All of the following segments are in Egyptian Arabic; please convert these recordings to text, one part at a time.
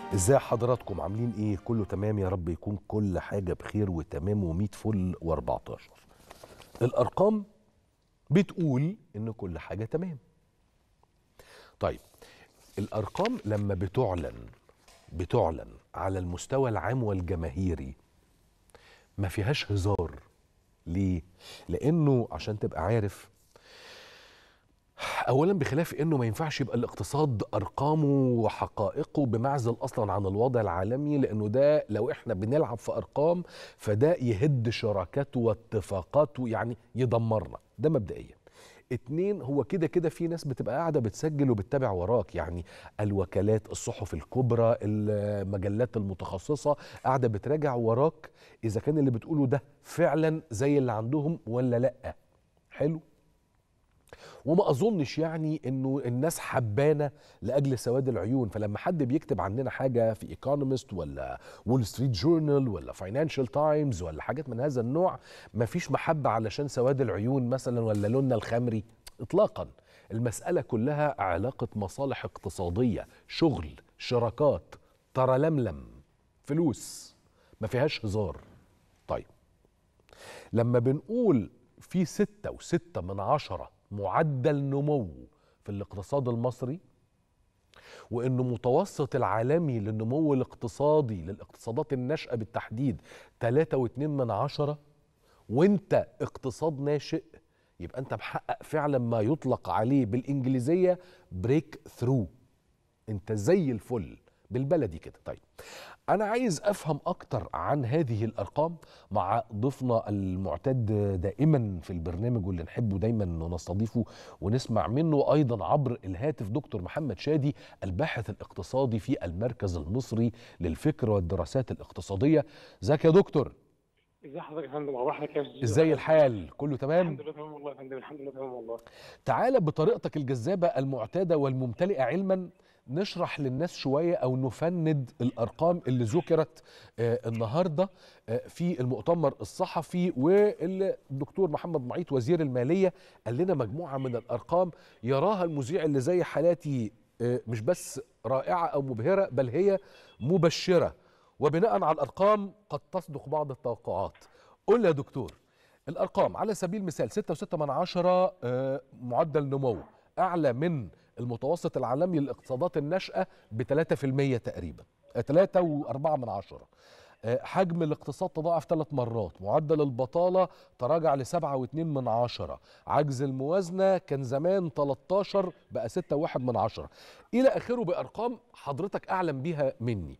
ازاي حضراتكم عاملين ايه كله تمام يا رب يكون كل حاجه بخير وتمام و100 فل و14 الارقام بتقول ان كل حاجه تمام طيب الارقام لما بتعلن بتعلن على المستوى العام والجماهيري ما فيهاش هزار ليه لانه عشان تبقى عارف اولا بخلاف انه ما ينفعش يبقى الاقتصاد ارقامه وحقائقه بمعزل اصلا عن الوضع العالمي لانه ده لو احنا بنلعب في ارقام فده يهد شراكاته واتفاقاته يعني يدمرنا ده مبدئيا اتنين هو كده كده في ناس بتبقى قاعده بتسجل وبتتابع وراك يعني الوكالات الصحف الكبرى المجلات المتخصصه قاعده بتراجع وراك اذا كان اللي بتقوله ده فعلا زي اللي عندهم ولا لا حلو وما اظنش يعني انه الناس حبانه لاجل سواد العيون فلما حد بيكتب عننا حاجه في ايكونومست ولا وول ستريت جورنال ولا فاينانشال تايمز ولا حاجات من هذا النوع مفيش محبه علشان سواد العيون مثلا ولا لوننا الخمري اطلاقا المساله كلها علاقه مصالح اقتصاديه شغل شراكات ترلملم فلوس ما فيهاش هزار طيب لما بنقول في ستة وستة من عشرة معدل نمو في الاقتصاد المصري وانه متوسط العالمي للنمو الاقتصادي للاقتصادات الناشئه بالتحديد 3.2 من عشرة وانت اقتصاد ناشئ يبقى انت محقق فعلا ما يطلق عليه بالانجليزيه بريك ثرو انت زي الفل بالبلدي كده طيب انا عايز افهم اكتر عن هذه الارقام مع ضيفنا المعتاد دائما في البرنامج واللي نحبه دايما نستضيفه ونسمع منه ايضا عبر الهاتف دكتور محمد شادي الباحث الاقتصادي في المركز المصري للفكر والدراسات الاقتصاديه ازيك يا دكتور ازي حضرتك يا فندم اخبار حضرتك يا ازاي الحال كله تمام الحمد لله تمام والله يا فندم الحمد لله تمام والله تعالى بطريقتك الجذابه المعتاده والممتلئه علما نشرح للناس شويه او نفند الارقام اللي ذكرت آه النهارده آه في المؤتمر الصحفي واللي الدكتور محمد معيط وزير الماليه قال لنا مجموعه من الارقام يراها المذيع اللي زي حالاتي آه مش بس رائعه او مبهره بل هي مبشره وبناء على الارقام قد تصدق بعض التوقعات قول يا دكتور الارقام على سبيل المثال 6.6 من عشرة معدل نمو اعلى من المتوسط العالمي للاقتصادات الناشئه ب 3% تقريبا 3 و4 من عشرة حجم الاقتصاد تضاعف ثلاث مرات معدل البطالة تراجع ل 7.2 من عشرة عجز الموازنة كان زمان 13 بقى 6.1 من عشرة إلى آخره بأرقام حضرتك أعلم بيها مني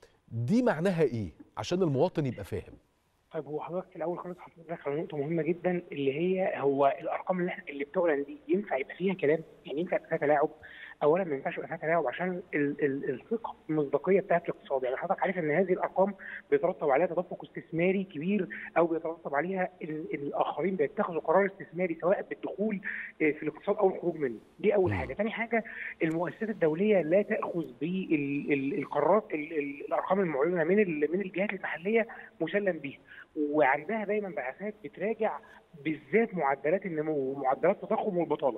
دي معناها إيه عشان المواطن يبقى فاهم طيب هو حضرتك الاول خالص حضرتك على نقطه مهمه جدا اللي هي هو الارقام اللي احنا اللي بتعلن دي ينفع يبقى فيها كلام يعني ينفع يبقى فيها تلاعب اولا ما ينفعش يبقى فيها تلاعب عشان ال ال الثقه المصداقيه بتاعت الاقتصاد يعني حضرتك عارف ان هذه الارقام بيترتب عليها تدفق استثماري كبير او بيترتب عليها ال الاخرين بيتخذوا قرار استثماري سواء بالدخول في الاقتصاد او الخروج منه دي اول حاجه ثاني حاجه المؤسسات الدوليه لا تاخذ بالقرارات الارقام المعلنه من من الجهات المحليه مسلم بيها وعندها دايما بعثات بتراجع بالذات معدلات النمو ومعدلات التضخم والبطاله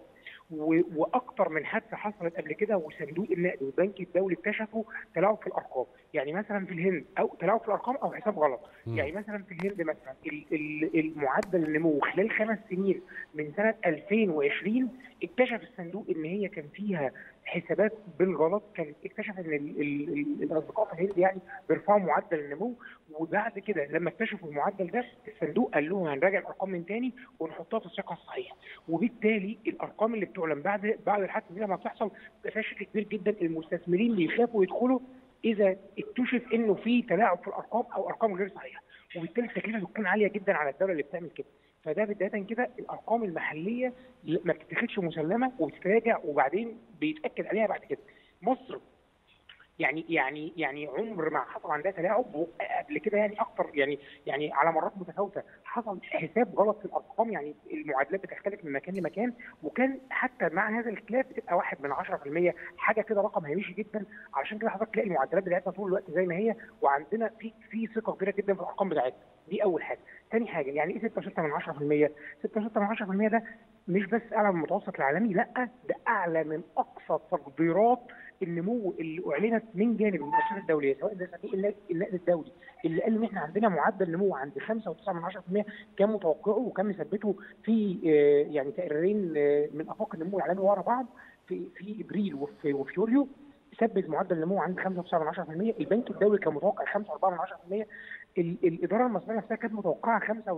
واكثر من حادثه حصلت قبل كده وصندوق النقد والبنك الدولي اكتشفوا تلاعب في الارقام يعني مثلا في الهند او تلاعب في الارقام او حساب غلط م. يعني مثلا في الهند مثلا المعدل النمو خلال خمس سنين من سنه 2020 اكتشف الصندوق ان هي كان فيها حسابات بالغلط كان اكتشف ان ال ال الاصدقاء في الهند يعني بيرفعوا معدل النمو وبعد كده لما اكتشفوا المعدل ده الصندوق قال لهم هنراجع الارقام من تاني ونحطها في الثقه الصحيحه وبالتالي الارقام اللي بتعلن بعد بعد الحادثه دي لما بتحصل بيبقى فيها شك كبير جدا المستثمرين بيخافوا يدخلوا اذا اكتشف انه في تلاعب في الارقام او ارقام غير صحيحه وبالتالي التكلفه بتكون عاليه جدا على الدوله اللي بتعمل كده فده بدايه كده الارقام المحليه ما بتتاخدش مسلمه وبتتراجع وبعدين بيتاكد عليها بعد كده مصر يعني يعني يعني عمر ما حصل عندها تلاعب قبل كده يعني اكتر يعني يعني على مرات متفاوته حصل حساب غلط في الارقام يعني المعادلات بتختلف من مكان لمكان وكان حتى مع هذا الاختلاف بتبقى واحد من 10% حاجه كده رقم هيمشي جدا علشان كده حضرتك تلاقي المعدلات بتاعتنا طول الوقت زي ما هي وعندنا في في ثقه كبيره جدا في الارقام بتاعتنا دي اول حاجه ثاني حاجه يعني ايه 6.6 من 10% 6.6 من 10% ده مش بس اعلى من المتوسط العالمي لا ده اعلى من اقصى تقديرات النمو اللي اعلنت من جانب المؤسسات الدوليه سواء ده صندوق النقد النقد الدولي اللي قال ان احنا عندنا معدل نمو عند 5.9% كان متوقعه وكان مثبته في آه، يعني تقريرين آه، من افاق النمو العالمي ورا بعض في في ابريل وفي وفي يوليو ثبت معدل النمو عند 5.9% البنك الدولي كان متوقع 5.4% ال- الاداره المصريه نفسها كانت متوقعه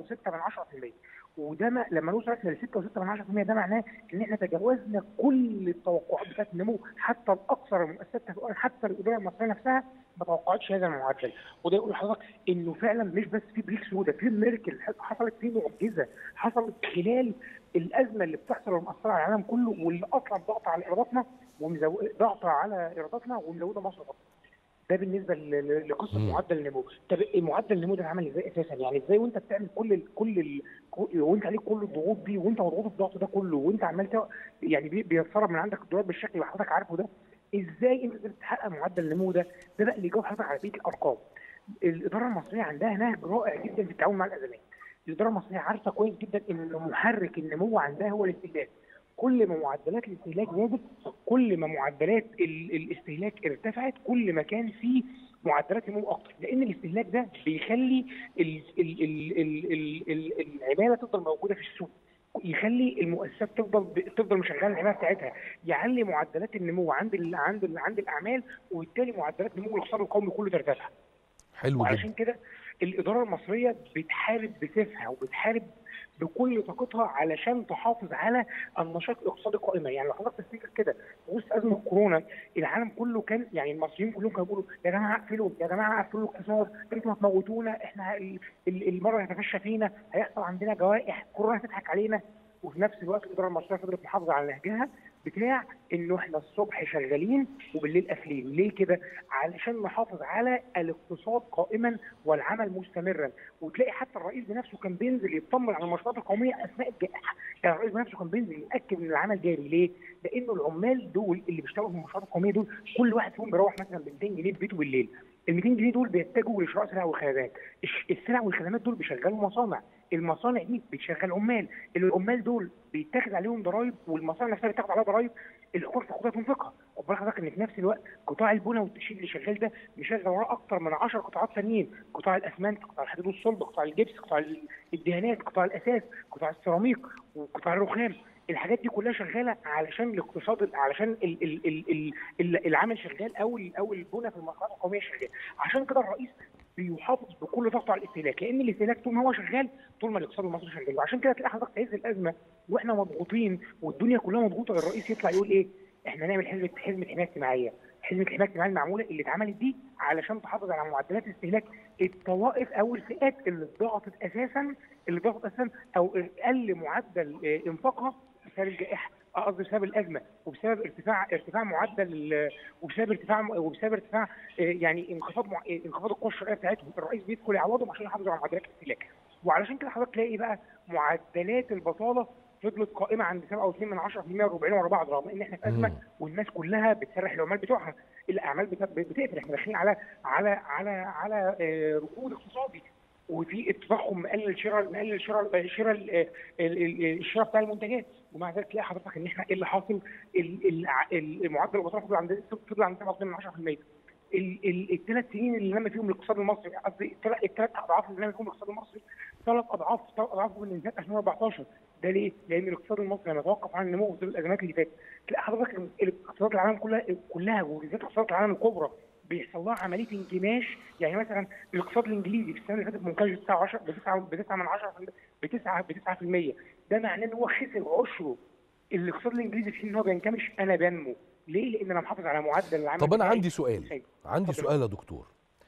5.6% وده ما لما نوصل ل 6.6% ده معناه ان احنا تجاوزنا كل التوقعات بتاعت النمو حتى الاكثر المؤسسات تفاؤلا حتى الاداره المصريه نفسها ما توقعتش هذا المعدل وده يقول لحضرتك انه فعلا مش بس في بريك سوداء في ميركل حصلت في معجزه حصلت خلال الازمه اللي بتحصل ومأثره على العالم كله واللي اصلا ضغط على ايراداتنا ومزو... ضغط على ايراداتنا ومزوده مصر أكتر. ده بالنسبه ل- ل- لقصه مم. معدل النمو طب إيه معدل النمو ده اتعمل ازاي اساسا يعني ازاي وانت بتعمل كل ال كل ال كل- وانت عليك كل الضغوط دي وانت مضغوط الضغط ده كله وانت عمال تو- يعني بي- بيتسرب من عندك الدولار بالشكل اللي حضرتك عارفه ده ازاي انت قدرت تحقق معدل النمو ده ده بقى اللي يجاوب حضرتك على بقيه الارقام الاداره المصريه عندها نهج رائع جدا في التعامل مع الازمات الاداره المصريه عارفه كويس جدا ان محرك النمو عندها هو الاستهلاك كل ما معدلات الاستهلاك زادت كل ما معدلات ال- الاستهلاك ارتفعت كل ما كان في معدلات نمو اكتر لان الاستهلاك ده بيخلي ال ال ال ال ال ال العماله تفضل موجوده في السوق يخلي المؤسسات تفضل ب- تفضل مشغله العماله بتاعتها يعلي معدلات النمو عند ال عند ال عند الاعمال وبالتالي معدلات نمو الاقتصاد القومي كله ترتفع حلو جدا وعشان كده الاداره المصريه بتحارب بسيفها وبتحارب بكل طاقتها علشان تحافظ على النشاط الاقتصادي قائما يعني لو حضرتك تفتكر كده وسط ازمه كورونا العالم كله كان يعني المصريين كلهم كانوا بيقولوا يا جماعه اقفلوا يا جماعه اقفلوا الاقتصاد انتوا هتموتونا احنا ال- ال- المرض هيتفشى فينا هيحصل عندنا جوائح كورونا هتضحك علينا وفي نفس الوقت الاداره المصريه فضلت محافظه على نهجها بتاع انه احنا الصبح شغالين وبالليل قافلين ليه كده علشان نحافظ على الاقتصاد قائما والعمل مستمرا وتلاقي حتى الرئيس بنفسه كان بينزل يطمن على المشروعات القوميه اثناء الجائحه يعني الرئيس بنفسه كان بينزل ياكد ان العمل جاري ليه؟ لانه العمال دول اللي بيشتغلوا في المشروعات القوميه دول كل واحد فيهم بيروح مثلا ب 200 جنيه في بيته بالليل ال 200 جنيه دول بيتجهوا لشراء سلع وخدمات الش- السلع والخدمات دول بيشغلوا مصانع المصانع دي بتشغل عمال العمال دول بيتاخد عليهم ضرائب والمصانع نفسها بتاخد عليها ضرائب الحكومه بتاخدها تنفقها خد بالك حضرتك ان في نفس الوقت قطاع البنى والتشييد اللي شغال ده بيشغل وراه اكتر من 10 قطاعات ثانيين قطاع الاسمنت قطاع الحديد والصلب قطاع الجبس قطاع ال- الدهانات قطاع الاساس قطاع السيراميك وقطاع الرخام الحاجات دي كلها شغاله علشان الاقتصاد علشان ال ال ال ال ال العمل شغال او ال- او البنى في المشروعات القوميه شغال عشان كده الرئيس بيحافظ بكل طاقته على الاستهلاك لان الاستهلاك طول ما هو شغال طول ما الاقتصاد المصري شغال وعشان كده تلاقي حضرتك في عز الازمه واحنا مضغوطين والدنيا كلها مضغوطه الرئيس يطلع يقول ايه احنا نعمل حزمه حزمه حمايه اجتماعيه حزمه الحمايه الاجتماعيه المعموله اللي اتعملت دي علشان تحافظ على معدلات الاستهلاك الطوائف او الفئات اللي ضغطت اساسا اللي ضغطت اساسا او قل معدل آه، انفاقها بسبب الجائحه آه، قصدي بسبب الازمه وبسبب ارتفاع ارتفاع معدل ال- وبسبب ارتفاع وبسبب ارتفاع آه، يعني انخفاض مع... آه، انخفاض القوه الشرائيه بتاعتهم الرئيس بيدخل يعوضهم عشان يحافظوا على معدلات الاستهلاك وعلشان كده حضرتك تلاقي بقى معدلات البطاله فضلت قائمه عند 7.2 من 10% و40 ورا بعض رغم ان احنا في ازمه مم. والناس كلها بتسرح العمال بتوعها الاعمال بت- بتقفل احنا داخلين على على على على آه، ركود اقتصادي وفي التضخم مقلل شراء مقلل شراء شراء ال- ال- ال- الشراء بتاع المنتجات ومع ذلك تلاقي حضرتك ان احنا ايه اللي حاصل ال- ال- ال- معدل البطاله فضل عند فضل عند 7.2 من 10% الثلاث سنين اللي نما فيهم الاقتصاد المصري قصدي الثلاث اضعاف اللي نما فيهم الاقتصاد المصري ثلاث اضعاف ثلاث اضعاف من انتاج 2014 ده ليه؟ لان الاقتصاد المصري لما توقف عن النمو بسبب الازمات اللي فاتت تلاقي حضرتك إن الاقتصادات العالم كلها كلها وبالذات اقتصادات العالم الكبرى بيحصل لها عمليه انكماش يعني مثلا الاقتصاد الانجليزي في السنه اللي فاتت منتج 9 10 ب 9 ب 9 من 10 ب 9 ب 9% ده معناه ان هو خسر عشره الاقتصاد الانجليزي في ان هو بينكمش انا بنمو ليه؟ لان انا محافظ على معدل العمل طب انا بتاعي. عندي سؤال أيوة. عندي اتفضل. سؤال يا دكتور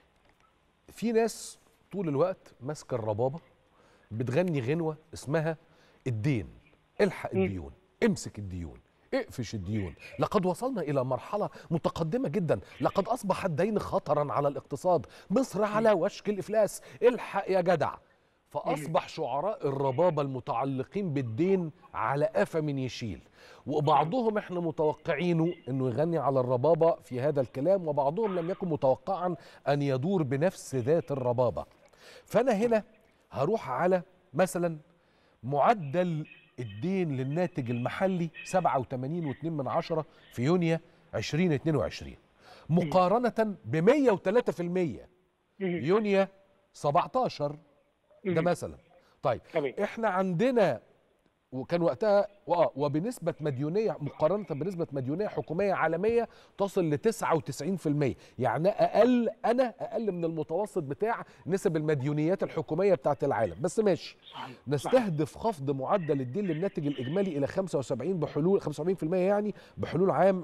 في ناس طول الوقت ماسكه الربابه بتغني غنوه اسمها الدين الحق مم. الديون امسك الديون اقفش الديون لقد وصلنا الى مرحله متقدمه جدا لقد اصبح الدين خطرا على الاقتصاد مصر على وشك الافلاس الحق يا جدع فاصبح شعراء الربابه المتعلقين بالدين على قفا من يشيل وبعضهم احنا متوقعينه انه يغني على الربابه في هذا الكلام وبعضهم لم يكن متوقعا ان يدور بنفس ذات الربابه فانا هنا هروح على مثلا معدل الدين للناتج المحلي 87.2 من عشرة في يونيو 2022 مقارنه ب 103% يونيو 17 ده مثلا طيب تمام. احنا عندنا وكان وقتها وآه وبنسبة مديونية مقارنة بنسبة مديونية حكومية عالمية تصل ل 99% يعني أقل أنا أقل من المتوسط بتاع نسب المديونيات الحكومية بتاعت العالم بس ماشي صحيح. نستهدف خفض معدل الدين للناتج الإجمالي إلى 75 بحلول 75% يعني بحلول عام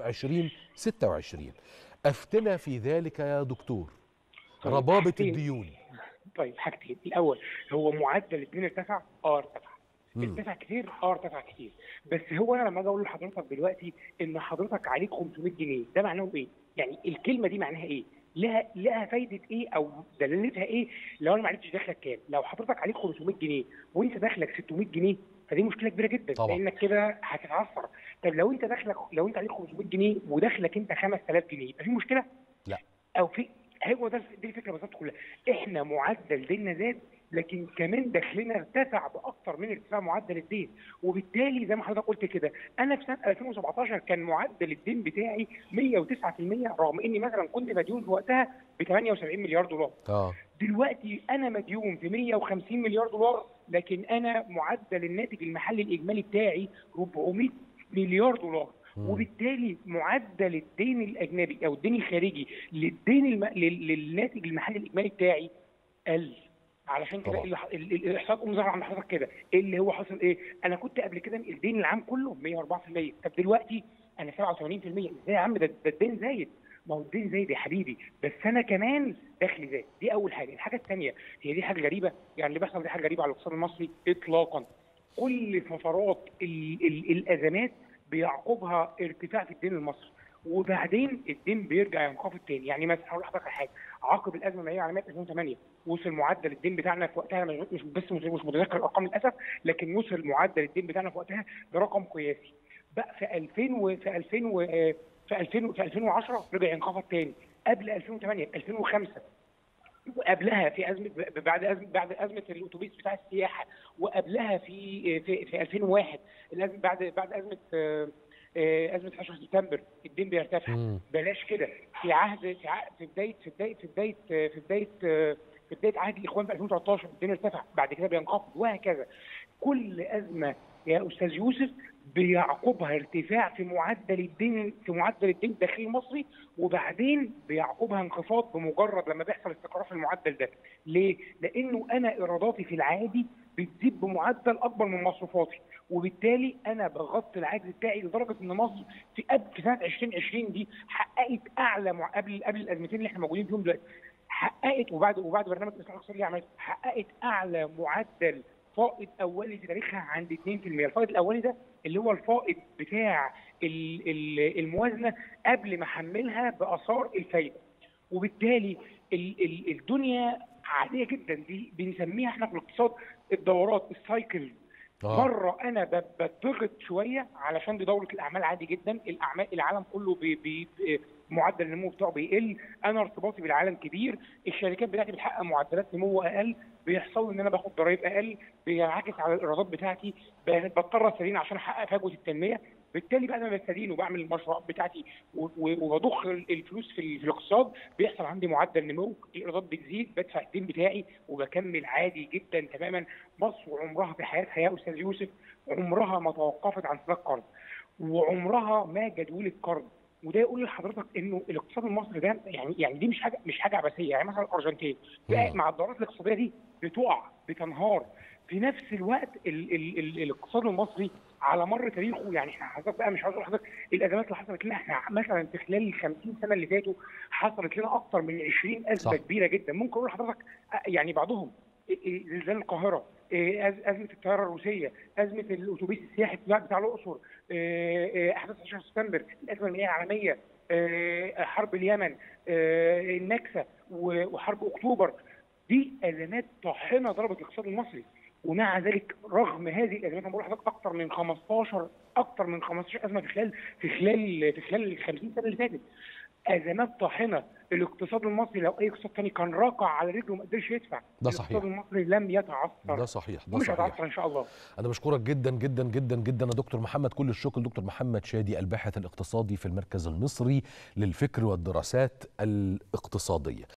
2026 أفتنا في ذلك يا دكتور طيب، ربابة حاجتين. الديون طيب حاجتين الاول هو معدل الدين ارتفع اه ارتفع مم. ارتفع كتير اه ارتفع كتير بس هو انا لما اجي اقول لحضرتك دلوقتي ان حضرتك عليك 500 جنيه ده معناه ايه؟ يعني الكلمه دي معناها ايه؟ لها لها فايده ايه او دلالتها ايه لو انا ما عرفتش دخلك كام؟ لو حضرتك عليك 500 جنيه وانت دخلك 600 جنيه فدي مشكله كبيره جدا طبعا. لانك كده هتتعثر طب لو انت دخلك لو انت عليك 500 جنيه ودخلك انت 5000 جنيه يبقى في مشكله؟ لا. او في هو ده دي الفكره بالظبط كلها احنا معدل ديننا زاد لكن كمان دخلنا ارتفع باكثر من ارتفاع معدل الدين وبالتالي زي ما حضرتك قلت كده انا في سنه 2017 كان معدل الدين بتاعي 109% رغم اني مثلا كنت مديون في وقتها ب 78 مليار دولار اه دلوقتي انا مديون في 150 مليار دولار لكن انا معدل الناتج المحلي الاجمالي بتاعي 400 مليار دولار مم. وبالتالي معدل الدين الاجنبي او الدين الخارجي للدين الم... لل... للناتج المحلي الاجمالي بتاعي قل علشان كده طبعا. اللي ح- ال- ال- الاحصاء قوم ظهر عند حضرتك كده إيه اللي هو حصل ايه انا كنت قبل كده الدين العام كله 104% طب دلوقتي انا 87% ازاي يا عم ده, ده الدين زايد ما هو الدين زايد يا حبيبي بس انا كمان دخلي زايد دي اول حاجه الحاجه الثانيه هي دي حاجه غريبه يعني اللي بيحصل دي حاجه غريبه على الاقتصاد المصري اطلاقا كل فترات ال ال الازمات بيعقبها ارتفاع في الدين المصري وبعدين الدين بيرجع ينخفض تاني يعني مثلا هقول لحضرتك على حاجه عقب الازمه الماليه العالميه في 2008 وصل معدل الدين بتاعنا في وقتها مش مش بس مش مش متذكر الارقام للاسف لكن وصل معدل الدين بتاعنا في وقتها برقم قياسي بقى في 2000 و في 2000 و في 2000 في 2010 رجع ينخفض تاني قبل 2008 2005 وقبلها في ازمه بعد ازمه بعد ازمه الاتوبيس بتاع السياحه وقبلها في في, في 2001 الازمه بعد بعد ازمه آه، آه، ازمه 11 سبتمبر الدين بيرتفع مم. بلاش كده في عهد في ع- في بدايه في بدايه في بدايه آه، في بدايه آه، في بدايه عهد الاخوان في 2013 الدين ارتفع بعد كده بينخفض وهكذا كل ازمه يا استاذ يوسف بيعقبها ارتفاع في معدل الدين في معدل الدين الداخلي المصري وبعدين بيعقبها انخفاض بمجرد لما بيحصل استقرار في المعدل ده ليه؟ لانه انا ايراداتي في العادي بتزيد بمعدل اكبر من مصروفاتي وبالتالي انا بغطي العجز بتاعي لدرجه ان مصر في قبل في سنه 2020 دي حققت اعلى مع قبل قبل الازمتين اللي احنا موجودين فيهم دلوقتي حققت وبعد وبعد برنامج الاصلاح الاقتصادي اللي عملته حققت اعلى معدل فائض اولي في تاريخها عند 2% الفائض الاولي ده اللي هو الفائض بتاع ال- ال- الموازنه قبل ما احملها باثار الفايده وبالتالي ال- ال- الدنيا عاديه جدا دي بنسميها احنا في الاقتصاد الدورات السايكل آه. مره انا ب- بتضغط شويه علشان دي دوره الاعمال عادي جدا الاعمال العالم كله بي بي بي- معدل النمو بتاعه بيقل انا ارتباطي بالعالم كبير الشركات بتاعتي بتحقق معدلات نمو اقل بيحصل ان انا باخد ضرائب اقل بينعكس على الايرادات بتاعتي ب- بضطر استدين عشان احقق فجوه التنميه بالتالي بعد ما بستدين وبعمل المشروعات بتاعتي و- و- وبضخ ال- الفلوس في ال- في الاقتصاد بيحصل عندي معدل نمو الايرادات بتزيد بدفع الدين بتاعي وبكمل عادي جدا تماما مصر عمرها في حياتها يا استاذ يوسف عمرها ما توقفت عن سداد قرض وعمرها ما جدولة قرض وده يقول لحضرتك انه الاقتصاد المصري ده يعني يعني دي مش حاجه مش حاجه عبثيه يعني مثلا الارجنتين بقى مم. مع الدورات الاقتصاديه دي بتقع بتنهار في نفس الوقت ال ال ال الاقتصاد المصري على مر تاريخه يعني احنا حضرتك بقى مش عاوز اقول لحضرتك الازمات اللي حصلت لنا احنا مثلا في خلال ال 50 سنه اللي فاتوا حصلت لنا اكثر من 20 ازمه صح. كبيره جدا ممكن اقول لحضرتك آه، يعني بعضهم إيه، إيه، زلزال القاهره إيه، أز- ازمه الطياره الروسيه ازمه الاتوبيس السياحي بتاع بتاع الاقصر إيه، إيه، احداث 11 سبتمبر الازمه الماليه العالميه إيه، حرب اليمن إيه، النكسه و- وحرب اكتوبر دي ازمات طاحنه ضربت الاقتصاد المصري ومع ذلك رغم هذه الازمات انا بقول لحضرتك اكثر من 15 اكثر من 15 ازمه في خلال في خلال في خلال ال 50 سنه اللي فاتت ازمات طاحنه الاقتصاد المصري لو اي اقتصاد تاني كان راقع على رجله وما قدرش يدفع ده صحيح. الاقتصاد المصري لم يتعثر ده صحيح ده ومش صحيح هيتعثر ان شاء الله انا بشكرك جدا جدا جدا جدا يا دكتور محمد كل الشكر دكتور محمد شادي الباحث الاقتصادي في المركز المصري للفكر والدراسات الاقتصاديه